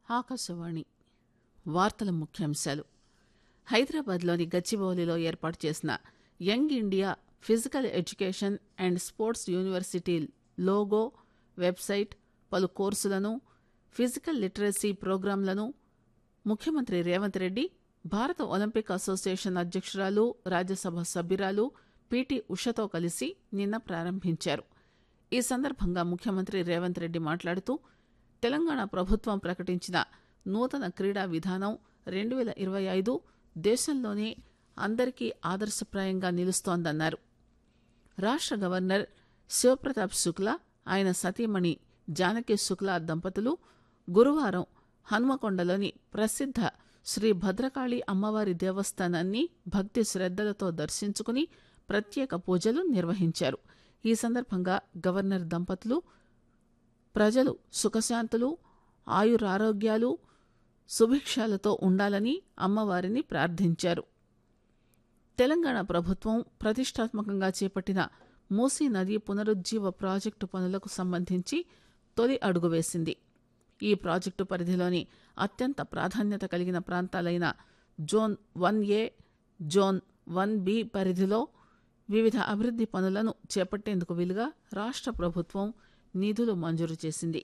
ఆకాశవాణి వార్తల ముఖ్యాంశాలు హైదరాబాద్లోని గచ్చిబౌలిలో ఏర్పాటు చేసిన young India physical education and sports university logo website పలు కోర్సులను ఫిజికల్ లిటరసీ ప్రోగ్రాంలను ముఖ్యమంత్రి రేవంత్ రెడ్డి భారత ఒలింపిక్ అసోసియేషన్ అధ్యక్షురాలు రాజ్యసభ సభ్యురాలు పిటి ఉషతో కలిసి నిన్న ప్రారంభించారు ఈ సందర్భంగా ముఖ్యమంత్రి రేవంత్ రెడ్డి మాట్లాడుతూ తెలంగాణ ప్రభుత్వం ప్రకటించిన నూతన క్రీడా విధానం రెండు వేల ఇరవై ఐదు దేశంలోనే అందరికీ ఆదర్శప్రాయంగా నిలుస్తోందన్నారు రాష్ట్ర గవర్నర్ శివప్రతాప్ శుక్లా ఆయన సతీమణి జానకి శుక్లా దంపతులు గురువారం హన్మకొండలోని ప్రసిద్ధ శ్రీ భద్రకాళి అమ్మవారి దేవస్థానాన్ని భక్తి శ్రద్దలతో దర్శించుకుని ప్రత్యేక పూజలు నిర్వహించారు ఈ సందర్భంగా గవర్నర్ దంపతులు ప్రజలు సుఖశాంతులు ఆయురారోగ్యాలు సుభిక్షాలతో ఉండాలని అమ్మవారిని ప్రార్థించారు తెలంగాణ ప్రభుత్వం ప్రతిష్టాత్మకంగా చేపట్టిన మూసీ నది పునరుజ్జీవ ప్రాజెక్టు పనులకు సంబంధించి తొలి అడుగు వేసింది ఈ ప్రాజెక్టు పరిధిలోని అత్యంత ప్రాధాన్యత కలిగిన ప్రాంతాలైన zone one A zone one B పరిధిలో వివిధ అభివృద్ది పనులను చేపట్టేందుకు వీలుగా రాష్ట్ర ప్రభుత్వం నిధులు మంజూరు చేసింది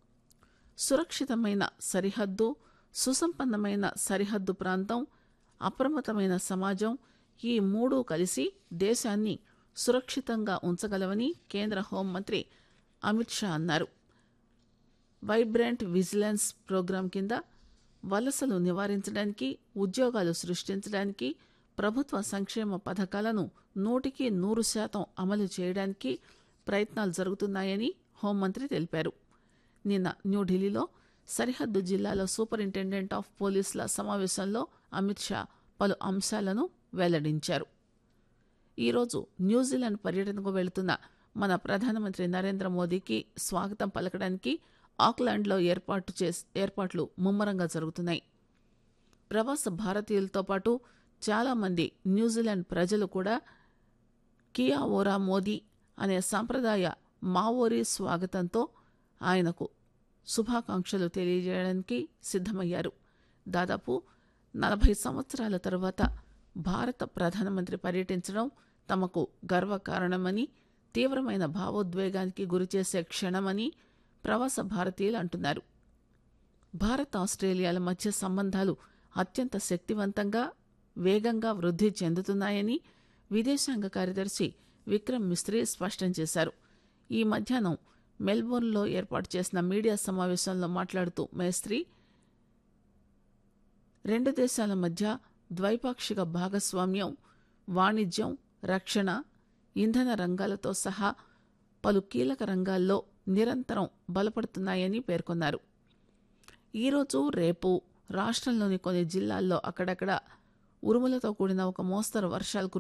సురక్షితమైన సరిహద్దు సుసంపన్నమైన సరిహద్దు ప్రాంతం అప్రమత్తమైన సమాజం ఈ మూడు కలిసి దేశాన్ని సురక్షితంగా ఉంచగలవని కేంద్ర హోంమంత్రి అమిత్ షా అన్నారు వైబ్రెంట్ విజిలెన్స్ ప్రోగ్రాం కింద వలసలు నివారించడానికి ఉద్యోగాలు సృష్టించడానికి ప్రభుత్వ సంక్షేమ పథకాలను నూటికి నూరు శాతం అమలు చేయడానికి ప్రయత్నాలు జరుగుతున్నాయని హోంమంత్రి తెలిపారు నిన్న న్యూఢిల్లీలో సరిహద్దు జిల్లాల సూపరింటెండెంట్ ఆఫ్ పోలీసుల సమావేశంలో అమిత్ షా పలు అంశాలను వెల్లడించారు ఈరోజు న్యూజిలాండ్ పర్యటనకు వెళుతున్న మన ప్రధానమంత్రి నరేంద్ర మోదీకి స్వాగతం పలకడానికి ఆక్లాండ్లో ఏర్పాటు చేస్ ఏర్పాట్లు ముమ్మరంగా జరుగుతున్నాయి ప్రవాస భారతీయులతో పాటు చాలామంది న్యూజిలాండ్ ప్రజలు కూడా కియా ఓరా మోదీ అనే సాంప్రదాయ మావోరీ స్వాగతంతో ఆయనకు శుభాకాంక్షలు తెలియజేయడానికి సిద్ధమయ్యారు దాదాపు నలభై సంవత్సరాల తరువాత భారత ప్రధానమంత్రి పర్యటించడం తమకు గర్వకారణమని తీవ్రమైన భావోద్వేగానికి గురిచేసే క్షణమని ప్రవాస భారతీయులు అంటున్నారు భారత్ ఆస్ట్రేలియాల మధ్య సంబంధాలు అత్యంత శక్తివంతంగా వేగంగా వృద్ధి చెందుతున్నాయని విదేశాంగ కార్యదర్శి విక్రమ్ మిస్త్రీ స్పష్టం చేశారు ఈ మధ్యాహ్నం మెల్బోర్న్లో ఏర్పాటు చేసిన మీడియా సమావేశంలో మాట్లాడుతూ మేస్త్రీ రెండు దేశాల మధ్య ద్వైపాక్షిక భాగస్వామ్యం వాణిజ్యం రక్షణ ఇంధన రంగాలతో సహా పలు కీలక రంగాల్లో నిరంతరం బలపడుతున్నాయని పేర్కొన్నారు ఈరోజు రేపు రాష్ట్రంలోని కొన్ని జిల్లాల్లో అక్కడక్కడ ఉరుములతో కూడిన ఒక మోస్తరు వర్షాలు